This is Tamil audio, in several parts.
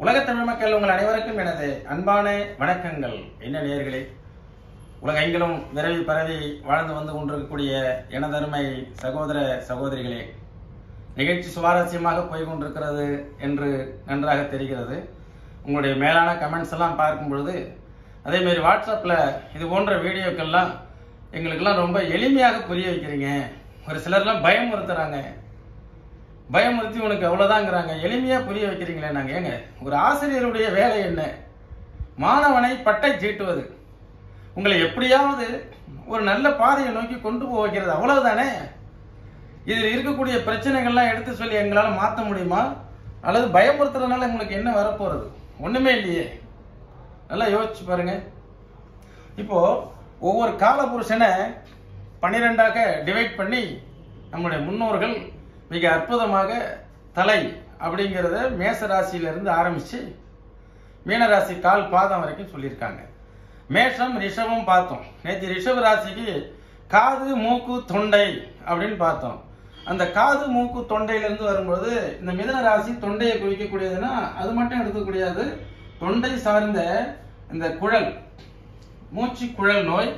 உலகத் தமிழ் மக்கள் உங்கள் அனைவருக்கும் எனது அன்பான வணக்கங்கள் என்ன நேயர்களே உலகெங்கிலும் விரவி பரவி வாழ்ந்து வந்து கொண்டிருக்கக்கூடிய எனதருமை சகோதர சகோதரிகளே நிகழ்ச்சி சுவாரஸ்யமாக போய் கொண்டிருக்கிறது என்று நன்றாக தெரிகிறது உங்களுடைய மேலான கமெண்ட்ஸ் எல்லாம் பார்க்கும் பொழுது அதே மாதிரி வாட்ஸ்அப்பில் இது போன்ற வீடியோக்கள்லாம் எங்களுக்கெல்லாம் ரொம்ப எளிமையாக புரிய வைக்கிறீங்க ஒரு சிலர்லாம் பயமுறுத்துறாங்க பயமுறுத்தி உனக்கு அவ்வளவுதாங்கிறாங்க எளிமையா புரிய வைக்கிறீங்களே நாங்க ஏங்க ஒரு ஆசிரியருடைய வேலை என்ன மாணவனை பட்டை தீட்டுவது உங்களை எப்படியாவது ஒரு நல்ல பாதையை நோக்கி கொண்டு போக வைக்கிறது அவ்வளவுதானே இதில் இருக்கக்கூடிய பிரச்சனைகள்லாம் எடுத்து சொல்லி எங்களால் மாற்ற முடியுமா அல்லது பயமுறுத்துறதுனால உங்களுக்கு என்ன வரப்போறது ஒண்ணுமே இல்லையே நல்லா யோசிச்சு பாருங்க இப்போ ஒவ்வொரு காலபுருஷனை பன்னிரெண்டாக டிவைட் பண்ணி நம்முடைய முன்னோர்கள் மிக அற்புதமாக தலை அப்படிங்கிறத மேச ராசியிலிருந்து ஆரம்பிச்சு மீனராசி கால் பாதம் வரைக்கும் சொல்லியிருக்காங்க மேஷம் ரிஷபம் பார்த்தோம் நேற்று ரிஷப ராசிக்கு காது மூக்கு தொண்டை அப்படின்னு பார்த்தோம் அந்த காது மூக்கு தொண்டையிலிருந்து வரும்போது இந்த மிதன ராசி தொண்டையை குறிக்கக்கூடியதுன்னா அது மட்டும் எடுக்கக்கூடியது தொண்டை சார்ந்த இந்த குழல் மூச்சு குழல் நோய்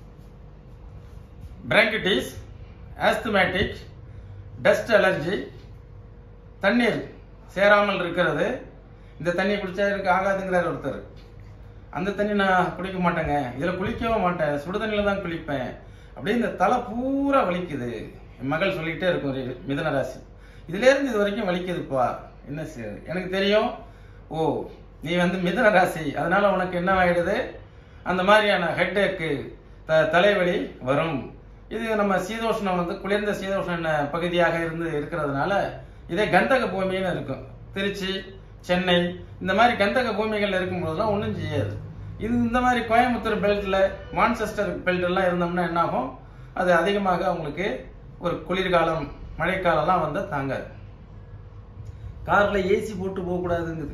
பிராங்கிட்டிஸ் ஆஸ்துமேட்டிக் டஸ்ட் அலர்ஜி தண்ணீர் சேராமல் இருக்கிறது இந்த தண்ணி குடிச்சா எனக்கு ஆகாதுங்கிறார் ஒருத்தர் அந்த தண்ணி நான் குடிக்க மாட்டேங்க இதில் குளிக்கவும் மாட்டேன் சுடு தண்ணியில் தான் குளிப்பேன் அப்படியே இந்த தலை பூரா வலிக்குது என் மகள் சொல்லிக்கிட்டே இருக்கும் ஒரு மிதன ராசி இதுலேருந்து இது வரைக்கும் வலிக்குதுப்பா என்ன செய்யுது எனக்கு தெரியும் ஓ நீ வந்து மிதன ராசி அதனால உனக்கு என்ன ஆயிடுது அந்த மாதிரியான ஹெட்டேக்கு த தலைவலி வரும் இது நம்ம சீதோஷ்ணம் வந்து குளிர்ந்த சீதோஷ்ண பகுதியாக இருந்து இருக்கிறதுனால இதே கந்தக பூமின்னு இருக்கும் திருச்சி சென்னை இந்த மாதிரி கந்தக பூமிகள் இருக்கும்போதெல்லாம் ஒன்றும் செய்யாது இது இந்த மாதிரி கோயம்புத்தூர் பெல்ட்ல மான்செஸ்டர் பெல்ட் எல்லாம் இருந்தோம்னா என்ன ஆகும் அது அதிகமாக அவங்களுக்கு ஒரு குளிர்காலம் மழைக்காலம்லாம் வந்து தாங்காது கார்ல ஏசி போட்டு போகக்கூடாதுங்குது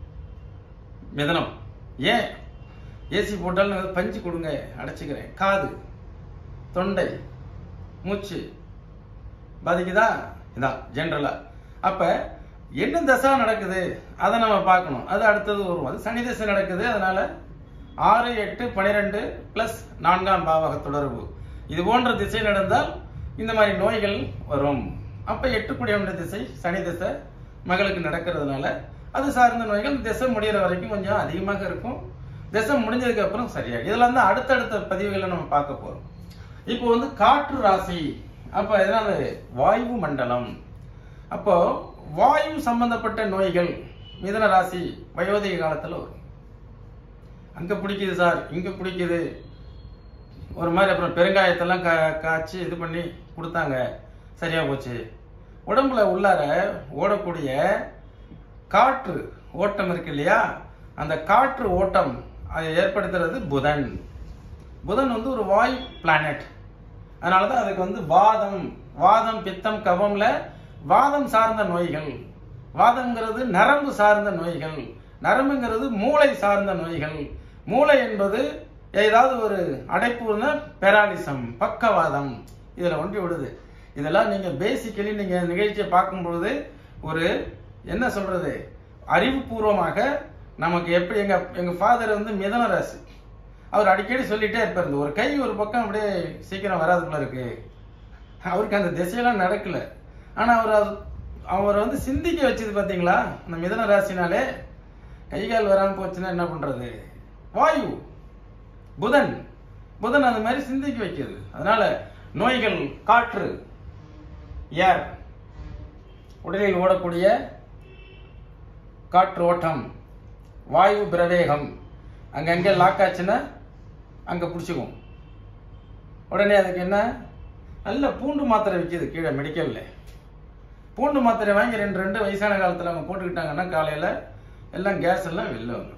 மிதனம் ஏன் ஏசி போட்டாலும் பஞ்சு கொடுங்க அடைச்சிக்கிறேன் காது தொண்டை மூச்சு பாதிக்குதா இதான் ஜென்ரலா அப்ப என்ன தசா நடக்குது அதை நம்ம பார்க்கணும் அது அடுத்தது வரும் அது சனி தசை நடக்குது அதனால ஆறு எட்டு பனிரெண்டு பிளஸ் நான்காம் பாவக தொடர்பு இது போன்ற திசை நடந்தால் இந்த மாதிரி நோய்கள் வரும் அப்ப எட்டு குடியவன திசை சனி திசை மகளுக்கு நடக்கிறதுனால அது சார்ந்த நோய்கள் திசை முடியிற வரைக்கும் கொஞ்சம் அதிகமாக இருக்கும் திசை முடிஞ்சதுக்கு அப்புறம் சரியாகும் இதெல்லாம் தான் அடுத்தடுத்த பதிவுகளை நம்ம பார்க்க போறோம் இப்போ வந்து காற்று ராசி அப்ப எதனால வாயு மண்டலம் அப்போ வாயு சம்பந்தப்பட்ட நோய்கள் மிதன ராசி வயோதிக காலத்துல வரும் அங்க பிடிக்குது சார் இங்க பிடிக்குது ஒரு மாதிரி அப்புறம் பெருங்காயத்தெல்லாம் கா காய்ச்சி இது பண்ணி கொடுத்தாங்க சரியா போச்சு உடம்புல உள்ளார ஓடக்கூடிய காற்று ஓட்டம் இருக்கு இல்லையா அந்த காற்று ஓட்டம் அதை ஏற்படுத்துறது புதன் புதன் வந்து ஒரு வாயு பிளானட் அதனால தான் அதுக்கு வந்து வாதம் வாதம் பித்தம் கபம்ல வாதம் சார்ந்த நோய்கள் வாதம்ங்கிறது நரம்பு சார்ந்த நோய்கள் நரம்புங்கிறது மூளை சார்ந்த நொய்கள் மூளை என்பது ஏதாவது ஒரு அடைப்புன்னா பெராலிசம் பக்கவாதம் இதுல ஒன்றி விடுது இதெல்லாம் நீங்க பேசிக்கலி நீங்க நிகழ்ச்சியை பார்க்கும் பொழுது ஒரு என்ன சொல்றது அறிவுபூர்வமாக நமக்கு எப்படி எங்க எங்க ஃபாதர் வந்து மிதன ராசி அவர் அடிக்கடி சொல்லிட்டே இருப்பார் இந்த ஒரு கை ஒரு பக்கம் அப்படியே சீக்கிரம் வராதுக்குள்ள இருக்கு அவருக்கு அந்த திசையெல்லாம் நடக்கல ஆனா அவர் அது- அவர் வந்து சிந்திக்க வச்சது பாத்தீங்களா அந்த மிதன ராசினாலே கை கால் வராம போச்சுன்னா என்ன பண்றது வாயு புதன் புதன் அந்த மாதிரி சிந்திக்க வைக்கிறது அதனால நோய்கள் காற்று ஏர் உடலில் ஓடக்கூடிய காற்று ஓட்டம் வாயு பிரவேகம் அங்கங்கே லாக் ஆச்சுன்னா அங்கே பிடிச்சிக்கும் உடனே அதுக்கு என்ன நல்ல பூண்டு மாத்திரை விற்கிது கீழே மெடிக்கல்ல பூண்டு மாத்திரை வாங்கி ரெண்டு ரெண்டு வயசான காலத்தில் அவங்க போட்டுக்கிட்டாங்கன்னா காலையில் எல்லாம் கேஸ் எல்லாம் வெளில வந்துடும்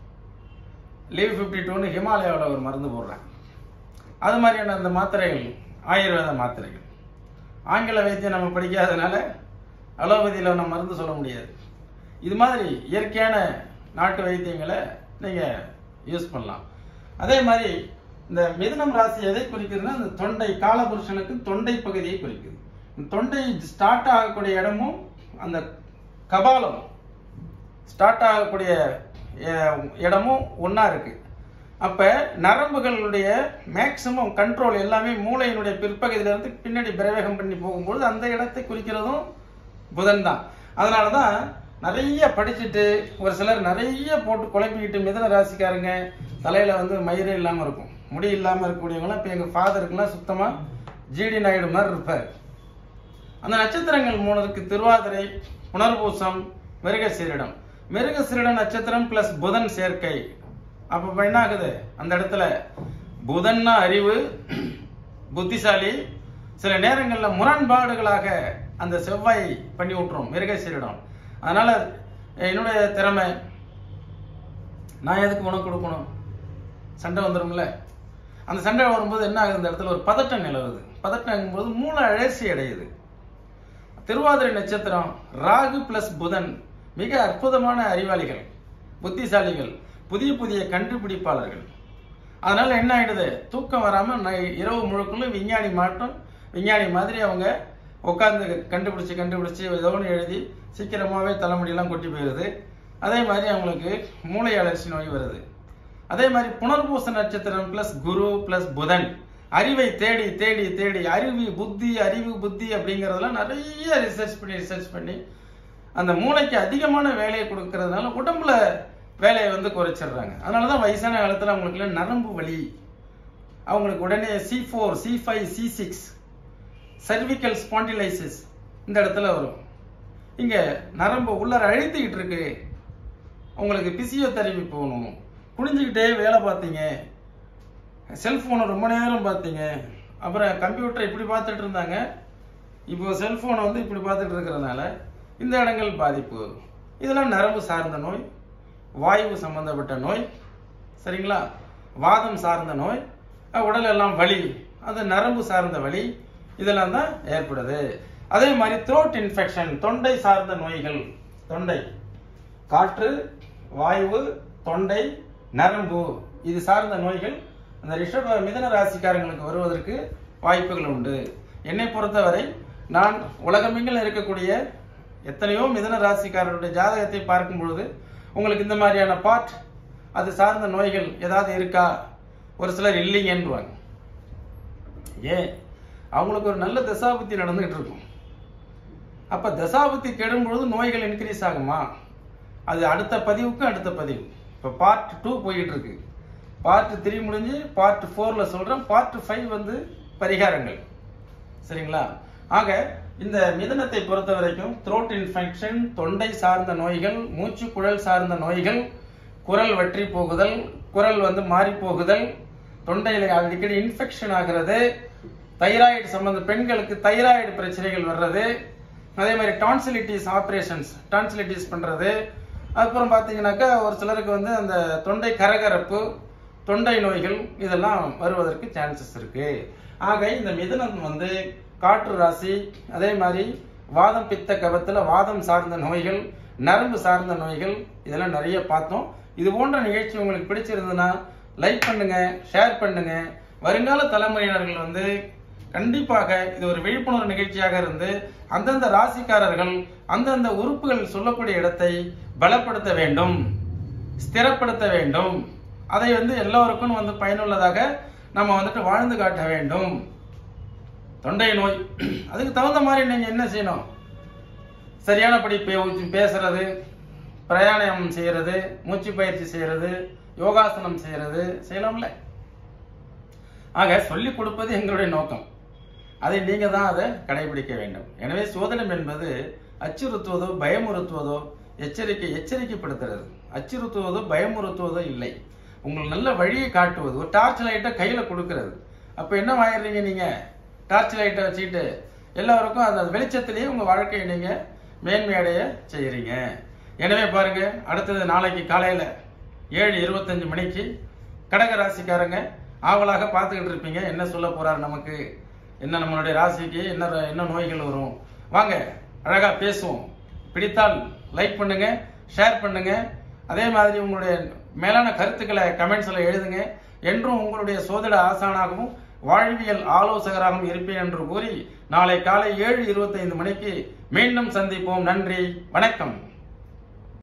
லீவ் ஃபிஃப்டி டூன்னு ஹிமாலயாவில் ஒரு மருந்து போடுறாங்க அது மாதிரியான அந்த மாத்திரைகள் ஆயுர்வேத மாத்திரைகள் ஆங்கில வைத்தியம் நம்ம படிக்காதனால அலோபதியில் நம்ம மருந்து சொல்ல முடியாது இது மாதிரி இயற்கையான நாட்டு வைத்தியங்களை நீங்கள் யூஸ் பண்ணலாம் அதே மாதிரி இந்த மிதுனம் ராசி எதை குறிக்குதுன்னா இந்த தொண்டை காலபுருஷனுக்கு தொண்டை பகுதியை குறிக்குது இந்த தொண்டை ஸ்டார்ட் ஆகக்கூடிய இடமும் அந்த கபாலம் ஸ்டார்ட் ஆகக்கூடிய அஹ், இடமும் ஒன்றா இருக்கு அப்போ நரம்புகளுடைய மேக்சிமம் கண்ட்ரோல் எல்லாமே மூளையினுடைய பிற்பகுதியிலிருந்து பின்னாடி பிரவேகம் பண்ணி போகும்போது அந்த இடத்தை குறிக்கிறதும் புதன் தான் அதனால தான் நிறைய படிச்சுட்டு ஒரு சிலர் நிறைய போட்டு குழப்பிக்கிட்டு மிதன ராசிக்காரங்க தலையில வந்து மயிரே இல்லாம இருக்கும் முடி இல்லாம இருக்கக்கூடியவங்களாம் இப்போ எங்க ஃபாதருக்குலாம் சுத்தமா ஜிடி நாயுடு மாதிரி இருப்பார் அந்த நட்சத்திரங்கள் மூணுக்கு திருவாதிரை புனர்பூசம் மிருகசீரிடம் மிருகசீரிட நட்சத்திரம் பிளஸ் புதன் சேர்க்கை அப்ப இப்ப என்ன ஆகுது அந்த இடத்துல புதன்னா அறிவு புத்திசாலி சில நேரங்கள்ல முரண்பாடுகளாக அந்த செவ்வாய் பண்ணி விட்டுரும் மிருகசீரிடம் அதனால என்னுடைய திறமை நான் எதுக்கு உனக்கு கொடுக்கணும் சண்டை வந்துரும்ல அந்த சண்டை வரும்போது என்ன ஆகுது இந்த இடத்துல ஒரு பதட்டம் நிலவுது பதட்டம் போது மூளை அழற்சி அடையுது திருவாதிரை நட்சத்திரம் ராகு பிளஸ் புதன் மிக அற்புதமான அறிவாளிகள் புத்திசாலிகள் புதிய புதிய கண்டுபிடிப்பாளர்கள் அதனால என்ன ஆயிடுது தூக்கம் வராம நை- இரவு முழுக்குள்ள விஞ்ஞானி மாட்டம் விஞ்ஞானி மாதிரி அவங்க உட்காந்து கண்டுபிடிச்சு கண்டுபிடிச்சு ஏதோ ஒன்று எழுதி சீக்கிரமாவே தலைமுடியெல்லாம் கொட்டி போயிடுது அதே மாதிரி அவங்களுக்கு மூளை அலர்ச்சி நோய் வருது அதே மாதிரி புனர்பூச நட்சத்திரம் பிளஸ் குரு பிளஸ் புதன் அறிவை தேடி தேடி தேடி அறிவு புத்தி அறிவு புத்தி அப்படிங்கறதெல்லாம் நிறைய ரிசர்ச் பண்ணி ரிசர்ச் பண்ணி அந்த மூளைக்கு அதிகமான வேலையை கொடுக்கறதுனால உடம்புல வேலையை வந்து குறைச்சிடுறாங்க அதனால தான் வயசான காலத்துல அவங்களுக்கு நரம்பு வலி அவங்களுக்கு உடனே C four C five C six cervical spondylosis இந்த இடத்துல வரும் இங்க நரம்பு உள்ளர அழுத்திக்கிட்டு இருக்கு உங்களுக்கு பிசியோதெரபி போகணும் குனிஞ்சுக்கிட்டே வேலை பார்த்தீங்க செல்போனை ரொம்ப நேரம் பார்த்தீங்க அப்புறம் கம்ப்யூட்டரை இப்படி பார்த்துட்டு இருந்தாங்க இப்போ செல்போனை வந்து இப்படி பார்த்துட்டு இருக்கிறதுனால இந்த இடங்கள் பாதிப்பு இதெல்லாம் நரம்பு சார்ந்த நோய் வாயு சம்பந்தப்பட்ட நோய் சரிங்களா வாதம் சார்ந்த நோய் அஹ் உடல் எல்லாம் வலி அது நரம்பு சார்ந்த வலி இதெல்லாம் தான் ஏற்படுது அதே மாதிரி த்ரோட் இன்ஃபெக்ஷன் தொண்டை சார்ந்த நோய்கள் தொண்டை காற்று வாயு தொண்டை நரம்பு இது சார்ந்த நோய்கள் அந்த ரிஷப மிதன ராசிக்காரங்களுக்கு வருவதற்கு வாய்ப்புகள் உண்டு என்னை பொறுத்தவரை நான் உலகமெங்கிலும் இருக்கக்கூடிய எத்தனையோ மிதன ராசிக்காரருடைய ஜாதகத்தை பார்க்கும் பொழுது உங்களுக்கு இந்த மாதிரியான பார்ட் அது சார்ந்த நோய்கள் ஏதாவது இருக்கா ஒரு சிலர் இல்லைங்கன்றுவாங்க ஏன் அவங்களுக்கு ஒரு நல்ல தசாபுத்தி நடந்துகிட்டு இருக்கும் அப்ப தசாபுத்தி கெடும் பொழுது நோய்கள் இன்க்ரீஸ் ஆகுமா அது அடுத்த பதிவுக்கு அடுத்த பதிவு இப்ப பார்ட் டூ போயிட்டு இருக்கு பார்ட் த்ரீ முடிஞ்சு பார்ட் ஃபோர்ல சொல்றேன் பார்ட் ஃபைவ் வந்து பரிகாரங்கள் சரிங்களா ஆக இந்த மிதனத்தை பொறுத்த வரைக்கும் த்ரோட் இன்ஃபெக்ஷன் தொண்டை சார்ந்த நோய்கள் மூச்சு குழல் சார்ந்த நோய்கள் குரல் வற்றி போகுதல் குரல் வந்து மாறி போகுதல் தொண்டையில அடிக்கடி இன்ஃபெக்ஷன் ஆகிறது தைராய்டு சம்பந்த பெண்களுக்கு தைராய்டு பிரச்சனைகள் வர்றது அதே மாதிரி டான்சிலிட்டிஸ் ஆபரேஷன்ஸ் டான்சிலிட்டிஸ் பண்றது அப்புறம் பாத்தீங்கன்னாக்கா ஒரு சிலருக்கு வந்து அந்த தொண்டை கரகரப்பு தொண்டை நோய்கள் இதெல்லாம் வருவதற்கு சான்சஸ் இருக்கு ஆக இந்த மிதுனம் வந்து காற்று ராசி அதே மாதிரி வாதம் பித்த கபத்துல வாதம் சார்ந்த நோய்கள் நரம்பு சார்ந்த நோய்கள் இதெல்லாம் நிறைய பார்த்தோம் இது போன்ற நிகழ்ச்சி உங்களுக்கு பிடிச்சிருந்ததுன்னா லைக் பண்ணுங்க ஷேர் பண்ணுங்க வருங்கால தலைமுறையினர்கள் வந்து கண்டிப்பாக இது ஒரு விழிப்புணர்வு நிகழ்ச்சியாக இருந்து அந்தந்த ராசிக்காரர்கள் அந்தந்த உறுப்புகள் சொல்லக்கூடிய இடத்தை பலப்படுத்த வேண்டும் ஸ்திரப்படுத்த வேண்டும் அதை வந்து எல்லோருக்கும் வந்து பயனுள்ளதாக நம்ம வந்துட்டு வாழ்ந்து காட்ட வேண்டும் தொண்டை நோய் அதுக்கு தகுந்த மாதிரி நீங்க என்ன செய்யணும் சரியானபடி பே- பேசுறது பிரயாணம் செய்யறது மூச்சு பயிற்சி செய்யறது யோகாசனம் செய்யறது செய்யலாம்ல ஆக சொல்லிக் கொடுப்பது எங்களுடைய நோக்கம் அதை நீங்க தான் அதை கடைபிடிக்க வேண்டும் எனவே சோதனம் என்பது அச்சுறுத்துவதோ பயமுறுத்துவதோ எச்சரிக்கை எச்சரிக்கைப்படுத்துறது அச்சுறுத்துவதோ பயமுறுத்துவதோ இல்லை உங்களுக்கு நல்ல வழியை காட்டுவது ஒரு டார்ச் லைட்டை கையில கொடுக்கிறது அப்ப என்ன ஆயிடுறீங்க நீங்க டார்ச் லைட்டை வச்சுக்கிட்டு எல்லாருக்கும் அந்த வெளிச்சத்திலேயே உங்க வாழ்க்கையை நீங்க மேன்மையடைய செய்யறீங்க எனவே பாருங்க அடுத்தது நாளைக்கு காலையில ஏழு இருபத்தஞ்சு மணிக்கு கடக ராசிக்காரங்க ஆவலாக பார்த்துக்கிட்டு இருப்பீங்க என்ன சொல்ல போறாரு நமக்கு என்ன நம்மளுடைய ராசிக்கு என்ன என்ன நோய்கள் வரும் வாங்க அழகா பேசுவோம் பிடித்தால் லைக் பண்ணுங்க ஷேர் பண்ணுங்க அதே மாதிரி உங்களுடைய மேலான கருத்துக்களை கமெண்ட்ஸ்ல எழுதுங்க என்றும் உங்களுடைய சோதிட ஆசானாகவும் வாழ்வியல் ஆலோசகராகவும் இருப்பேன் என்று கூறி நாளை காலை ஏழு இருபத்தைந்து மணிக்கு மீண்டும் சந்திப்போம் நன்றி வணக்கம்